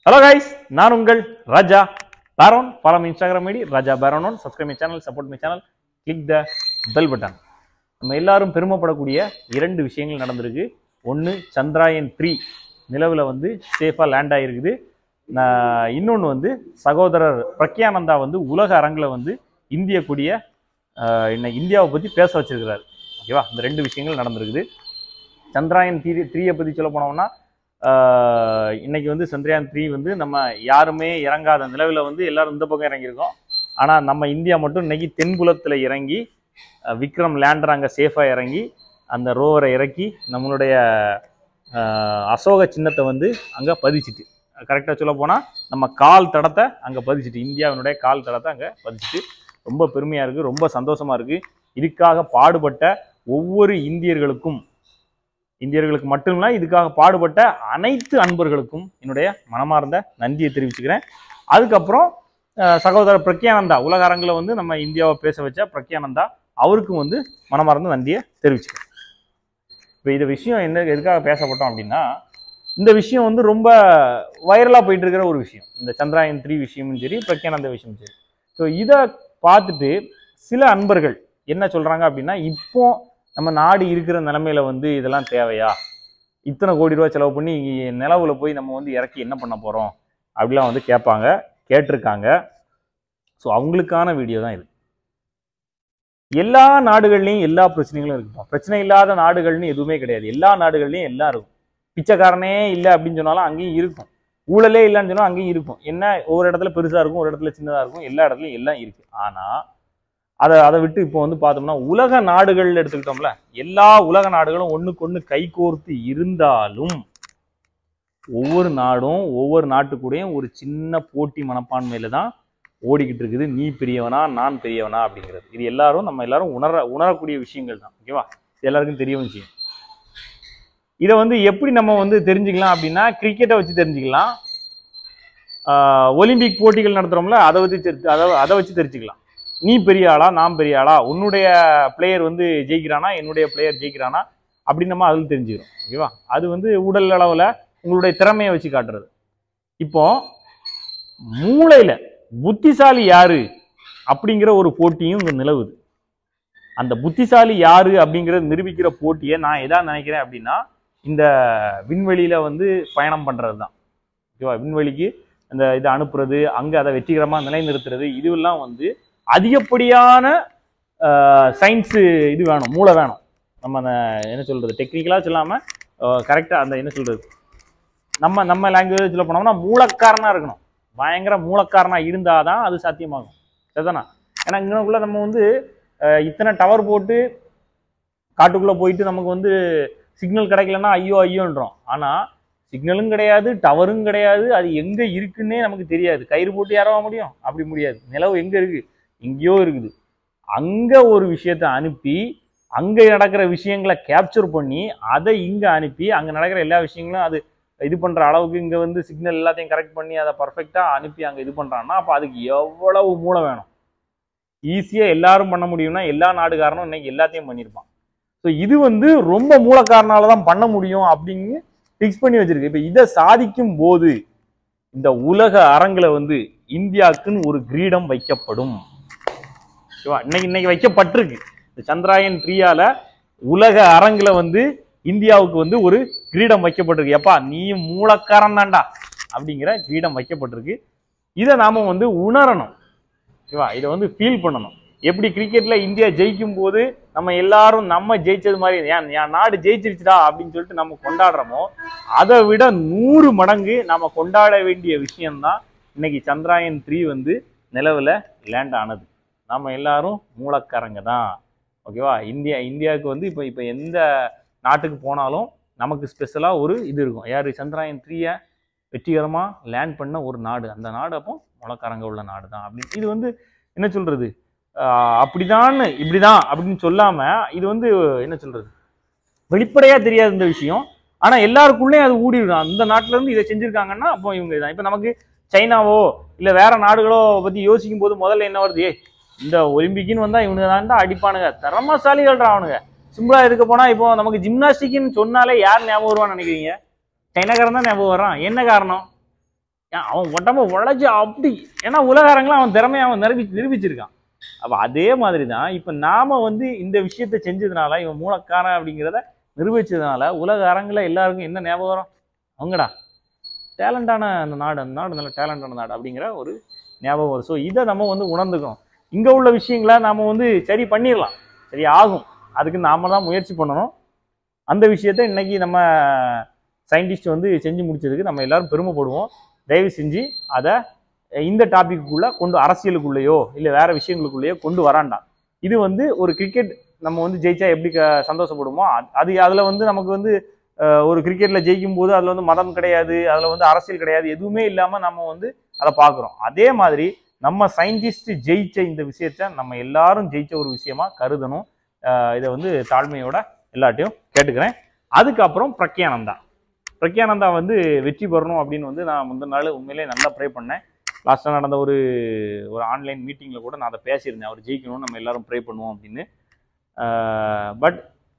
hello guys நான் உங்கள் Raja Peron follow Instagram ID Raja Peron one subscribe my channel support my channel click the bell button நம்ம எல்லாரும் பெருமைப்படக்கூடிய இரண்டு விஷயங்கள் நடந்திருக்கு ஒன்று சந்திராயன் த்ரீ நிலவில் வந்து சேஃபாக லேண்ட் ஆகிருக்குது இன்னொன்று வந்து சகோதரர் பிரக்யானந்தா வந்து உலக அரங்கில் வந்து இந்திய கொடிய ஆஹ், இன்னைக்கு இந்தியாவை பற்றி பேச வச்சிருக்கிறாரு ஓகேவா இந்த ரெண்டு விஷயங்கள் நடந்திருக்குது சந்திராயன் த்ரீ த்ரீயை பற்றி சொல்ல போனோம்னா ஆஹ், இன்னைக்கு வந்து சந்திரயான் த்ரீ வந்து நம்ம யாருமே இறங்காத நிலவில் வந்து எல்லாரும் இந்த பக்கம் இறங்கியிருக்கோம் ஆனால் நம்ம இந்தியா மட்டும் இன்னைக்கு தென்புலத்தில் இறங்கி அஹ், விக்ரம் லேண்டர் அங்கே சேஃபாக இறங்கி அந்த ரோவரை இறக்கி நம்மளுடைய ஆஹ், அசோக சின்னத்தை வந்து அங்கே பதிச்சிட்டு கரெக்டாக சொல்ல போனால் நம்ம கால் தடத்தை அங்கே பதிச்சிட்டு இந்தியாவினுடைய கால் தடத்தை அங்கே பதிச்சிட்டு ரொம்ப பெருமையாக இருக்குது ரொம்ப சந்தோஷமாக இருக்குது இதுக்காக பாடுபட்ட ஒவ்வொரு இந்தியர்களுக்கும் இந்தியர்களுக்கு மட்டுமில்ல இதுக்காக பாடுபட்ட அனைத்து அன்பர்களுக்கும் என்னுடைய மனமார்ந்த நன்றியை தெரிவிச்சுக்கிறேன் அதுக்கப்புறம் அஹ், சகோதரர் பிரக்யானந்தா உலக அரங்கில் வந்து நம்ம இந்தியாவை பேச வச்ச பிரக்யானந்தா அவருக்கும் வந்து மனமார்ந்த நன்றியை தெரிவிச்சுக்கிறேன் இப்போ இந்த விஷயம் என்ன எதுக்காக பேசப்பட்டோம் அப்படின்னா இந்த விஷயம் வந்து ரொம்ப வைரலாக போயிட்டு இருக்கிற ஒரு விஷயம் இந்த சந்திராயன் த்ரீ விஷயமும் சரி பிரக்யானந்த விஷயமும் சரி ஸோ இதை பார்த்துட்டு சில அன்பர்கள் என்ன சொல்கிறாங்க அப்படின்னா இப்போ நம்ம நாடு இருக்கிற நிலமையில வந்து இதெல்லாம் தேவையா இத்தனை கோடி ரூபா செலவு பண்ணி நிலவுல போய் நம்ம வந்து இறக்கி என்ன பண்ண போகிறோம் அப்படிலாம் வந்து கேட்பாங்க கேட்டிருக்காங்க ஸோ அவங்களுக்கான வீடியோ தான் இது எல்லா நாடுகள்லையும் எல்லா பிரச்சனைகளும் இருக்குப்பா பிரச்சனை இல்லாத நாடுகள்னு எதுவுமே கிடையாது எல்லா நாடுகள்லையும் எல்லாம் இருக்கும் பிச்சைக்காரனே இல்லை அப்படின்னு சொன்னாலும் அங்கேயும் இருக்கும் ஊழலே இல்லைன்னு சொன்னாலும் அங்கேயும் இருக்கும் என்ன ஒரு இடத்துல பெருசாக இருக்கும் ஒரு இடத்துல சின்னதாக இருக்கும் எல்லா இடத்துலையும் எல்லாம் இருக்கு ஆனால் அதை அதை விட்டு இப்போ வந்து பார்த்தோம்னா உலக நாடுகள் எடுத்துக்கிட்டோம்ல எல்லா உலக நாடுகளும் ஒண்ணுக்கு ஒண்ணு கைகோர்த்து இருந்தாலும் ஒவ்வொரு நாடும் ஒவ்வொரு நாட்டுக்கூடயும் ஒரு சின்ன போட்டி மனப்பான்மையில தான் ஓடிக்கிட்டு இருக்குது நீ பெரியவனா நான் பெரியவனா அப்படிங்கிறது இது எல்லாரும் நம்ம எல்லாரும் உணர உணரக்கூடிய விஷயங்கள் தான் ஓகேவா இது எல்லாருக்கும் தெரிய விஷயம் இதை வந்து எப்படி நம்ம வந்து தெரிஞ்சுக்கலாம் அப்படின்னா கிரிக்கெட்டை வச்சு தெரிஞ்சுக்கலாம் ஆஹ் ஒலிம்பிக் போட்டிகள் நடத்துகிறோம்ல அதை வச்சு தெரி- அதை அதை வச்சு தெரிஞ்சுக்கலாம் நீ பெரிய ஆளா நான் பெரிய ஆளா உன்னுடைய பிளேயர் வந்து ஜெயிக்கிறானா என்னுடைய பிளேயர் ஜெயிக்கிறானா அப்படின்னு நம்ம அதில் தெரிஞ்சுக்கிறோம் ஓகேவா அது வந்து உடல் அளவில் உங்களுடைய திறமையை வச்சு காட்டுறது இப்போ மூளையில புத்திசாலி யாரு அப்படிங்கிற ஒரு போட்டியும் இங்க நிலவுது அந்த புத்திசாலி யாரு அப்படிங்கிறத நிரூபிக்கிற போட்டியை நான் எதா நினைக்கிறேன் அப்படின்னா இந்த விண்வெளியில வந்து பயணம் பண்றது தான் ஓகேவா விண்வெளிக்கு அந்த இதை அனுப்புறது அங்க அதை வெற்றிகரமா நிலைநிறுத்துறது இதுவெல்லாம் வந்து அதிகப்படியான சயின்ஸு இது வேணும் மூளை வேணும் நம்ம அந்த என்ன சொல்றது டெக்னிக்கலாக சொல்லாமல் கரெக்டாக அந்த என்ன சொல்றது நம்ம நம்ம லாங்குவேஜ் சொல்ல போனோம்னா மூலக்காரனா இருக்கணும் பயங்கர மூலக்காரனா இருந்தால் தான் அது சாத்தியமாகும் சரிதானா ஏன்னா இங்கனக்குள்ள நம்ம வந்து அஹ், இத்தனை டவர் போட்டு காட்டுக்குள்ளே போயிட்டு நமக்கு வந்து சிக்னல் கிடைக்கலன்னா ஐயோ ஐயோன்றோம் ஆனால் சிக்னலும் கிடையாது டவரும் கிடையாது அது எங்கே இருக்குன்னே நமக்கு தெரியாது கயிறு போட்டு ஏறவா முடியும் அப்படி முடியாது நிலவு எங்கே இருக்கு எங்கேயோ இருக்குது அங்கே ஒரு விஷயத்தை அனுப்பி அங்கே நடக்கிற விஷயங்களை கேப்சர் பண்ணி அதை இங்கே அனுப்பி அங்கே நடக்கிற எல்லா விஷயங்களும் அது இது பண்ணுற அளவுக்கு இங்கே வந்து சிக்னல் எல்லாத்தையும் கரெக்ட் பண்ணி அதை பர்ஃபெக்டாக அனுப்பி அங்கே இது பண்ணுறான்னா அப்போ அதுக்கு எவ்வளவு மூளை வேணும் ஈஸியாக எல்லாரும் பண்ண முடியும்னா எல்லா நாடுகாரனும் இன்னைக்கு எல்லாத்தையும் பண்ணியிருப்பான் ஸோ இது வந்து ரொம்ப மூலக்காரனால தான் பண்ண முடியும் அப்படின்னு ஃபிக்ஸ் பண்ணி வச்சிருக்கு இப்போ இதை சாதிக்கும் போது இந்த உலக அரங்கில் வந்து இந்தியாவுக்குன்னு ஒரு கிரீடம் வைக்கப்படும் ஓகேவா இன்னைக்கு இன்னைக்கு வைக்கப்பட்டிருக்கு இந்த சந்திராயன் த்ரீயால உலக அரங்கில் வந்து இந்தியாவுக்கு வந்து ஒரு கிரீடம் வைக்கப்பட்டிருக்கு எப்பா நீ மூலக்காரன் தான்டா அப்படிங்கிற கிரீடம் வைக்கப்பட்டிருக்கு இதை நாம வந்து உணரணும் ஓகேவா இதை வந்து ஃபீல் பண்ணணும் எப்படி கிரிக்கெட்ல இந்தியா ஜெயிக்கும் போது நம்ம எல்லாரும் நம்ம ஜெயிச்சது மாதிரி ஏன் என் நாடு ஜெயிச்சிருச்சுடா அப்படின்னு சொல்லிட்டு நம்ம கொண்டாடுறோமோ அதை விட நூறு மடங்கு நம்ம கொண்டாட வேண்டிய விஷயம்தான் இன்னைக்கு சந்திராயன் த்ரீ வந்து நிலவில் லேண்ட் ஆனது நம்ம எல்லாரும் மூலக்காரங்க தான் ஓகேவா இந்தியா இந்தியாவுக்கு வந்து இப்போ இப்போ எந்த நாட்டுக்கு போனாலும் நமக்கு ஸ்பெஷலாக ஒரு இது இருக்கும் யார் சந்திராயன் த்ரீயை வெற்றிகரமாக லேண்ட் பண்ண ஒரு நாடு அந்த நாடு அப்போ மூலக்காரங்க உள்ள நாடு தான் அப்படின்னு இது வந்து என்ன சொல்கிறது அப்படிதான் இப்படிதான் அப்படின்னு சொல்லாமல் இது வந்து என்ன சொல்கிறது வெளிப்படையாக தெரியாது இந்த விஷயம் ஆனால் எல்லாருக்குள்ளேயும் அது ஊடிடும் அந்த நாட்டுல இருந்து இதை செஞ்சுருக்காங்கன்னா அப்போ இவங்க இதான் இப்போ நமக்கு சைனாவோ இல்லை வேற நாடுகளோ பற்றி யோசிக்கும் போது முதல்ல என்ன வருது ஏய் இந்த ஒலிம்பிக்னு வந்தால் இவனுங்க தான் அடிப்பானுங்க திறமசாலிகள்டா அவனுங்க சிம்பிளா இருக்க போனா இப்போ நமக்கு ஜிம்னாஸ்டிக்னு சொன்னாலே யார் ஞாபகம் வருவான்னு நினைக்கிறீங்க சைனாக்காரன் தான் ஞாபகம் வரான் என்ன காரணம் ஏன் அவன் உடம்ப உழைச்சி அப்படி ஏன்னா உலகாரங்களும் அவன் திறமையை அவன் நிரூபி நிரூபிச்சிருக்கான் அப்ப அதே மாதிரி தான் இப்ப நாம வந்து இந்த விஷயத்த செஞ்சதுனால இவன் மூலக்காரன் அப்படிங்கிறத நிரூபிச்சதுனால உலக அரங்குல எல்லாருக்கும் என்ன ஞாபகம் வரும் அவங்கடா டேலண்டான அந்த நாடு அந்த நாடு நல்ல டேலண்டான நாடு அப்படிங்கிற ஒரு ஞாபகம் வரும் ஸோ இதை நம்ம வந்து உணர்ந்துக்கணும் இங்க உள்ள விஷயங்களை நாம வந்து சரி பண்ணிடலாம் சரி ஆகும் அதுக்கு நாம தான் முயற்சி பண்ணணும் அந்த விஷயத்த இன்னைக்கு நம்ம சயின்டிஸ்ட் வந்து செஞ்சு முடிச்சதுக்கு நம்ம எல்லாரும் பெருமைப்படுவோம் தயவு செஞ்சு அதை இந்த டாபிக்குள்ள கொண்டு அரசியலுக்குள்ளேயோ இல்லை வேற விஷயங்களுக்குள்ளேயோ கொண்டு வராண்டாம் இது வந்து ஒரு கிரிக்கெட் நம்ம வந்து ஜெயிச்சா எப்படி க- சந்தோஷப்படுமோ அது- அது அதில் வந்து நமக்கு வந்து அஹ், ஒரு கிரிக்கெட்ல ஜெயிக்கும் போது அதில் வந்து மதம் கிடையாது அதில் வந்து அரசியல் கிடையாது எதுவுமே இல்லாமல் நம்ம வந்து அதை பார்க்குறோம் அதே மாதிரி நம்ம சயின்டிஸ்ட் ஜெயிச்ச இந்த விஷயத்த நம்ம எல்லாரும் ஜெயிச்ச ஒரு விஷயமா கருதணும் அஹ், இதை வந்து தாழ்மையோட எல்லாட்டையும் கேட்டுக்கிறேன் அதுக்கப்புறம் பிரக்யானந்தா பிரக்யானந்தா வந்து வெற்றி பெறணும் அப்படின்னு வந்து நான் முந்தின நாள் உண்மையிலே நல்லா ப்ரே பண்ணேன் லாஸ்ட்டாக நடந்த ஒரு ஒரு ஆன்லைன் மீட்டிங்கில் கூட நான் அதை பேசியிருந்தேன் அவர் ஜெயிக்கணும்னு நம்ம எல்லாரும் ப்ரே பண்ணுவோம் அப்படின்னு பட்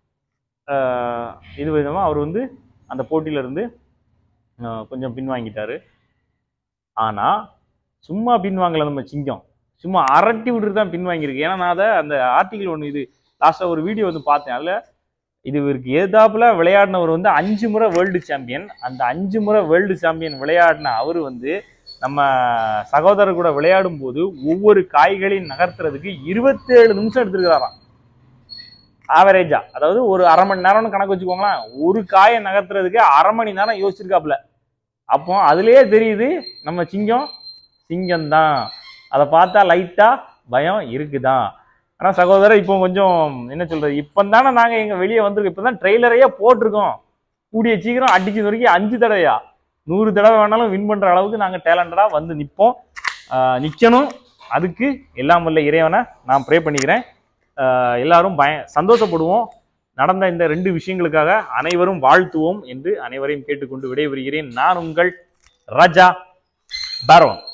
இது விதமாக அவர் வந்து அந்த போட்டியிலேருந்து கொஞ்சம் பின்வாங்கிட்டாரு ஆனால் சும்மா பின்வாங்கல நம்ம சிங்கம் சும்மா அரட்டி விட்டுட்டு தான் பின்வாங்கியிருக்கு ஏன்னா நான் அதை அந்த ஆர்டிகிள் ஒன்று இது லாஸ்ட்டாக ஒரு வீடியோ வந்து பார்த்தேன் அதில் இது இவருக்கு எதாப்புல விளையாடினவர் வந்து அஞ்சு முறை வேர்ல்டு சாம்பியன் அந்த அஞ்சு முறை வேர்ல்டு சாம்பியன் விளையாடின அவர் வந்து நம்ம சகோதரர் கூட விளையாடும் போது ஒவ்வொரு காய்களையும் நகர்த்துறதுக்கு இருபத்தேழு நிமிஷம் எடுத்துருக்கிறாராம் ஆவரேஜா அதாவது ஒரு அரை மணி நேரம்னு கணக்கு வச்சுக்கோங்களேன் ஒரு காயை நகர்த்துறதுக்கு அரை மணி நேரம் யோசிச்சிருக்காப்புல அப்போ அதுலயே தெரியுது நம்ம சிங்கம் சிங்கம் தான் அதை பார்த்தா லைட்டா பயம் இருக்குதான் ஆனா சகோதரர் இப்போ கொஞ்சம் என்ன சொல்றது இப்போ தானே நாங்க எங்க வெளியே வந்திருக்கோம் இப்பதான் ட்ரெய்லரையே போட்டிருக்கோம் கூடிய சீக்கிரம் அடிச்சு வரைக்கும் அஞ்சு தடவையா நூறு தடவை வேணாலும் வின் பண்ற அளவுக்கு நாங்க டேலண்டடா வந்து நிற்போம் ஆஹ் நிக்கணும் அதுக்கு எல்லாம் வல்ல இறைவனை நான் ப்ரே பண்ணிக்கிறேன் ஆஹ் எல்லாரும் பய சந்தோஷப்படுவோம் நடந்த இந்த ரெண்டு விஷயங்களுக்காக அனைவரும் வாழ்த்துவோம் என்று அனைவரையும் கேட்டுக்கொண்டு விடைபெறுகிறேன் நான் உங்கள் ராஜா பாரோன்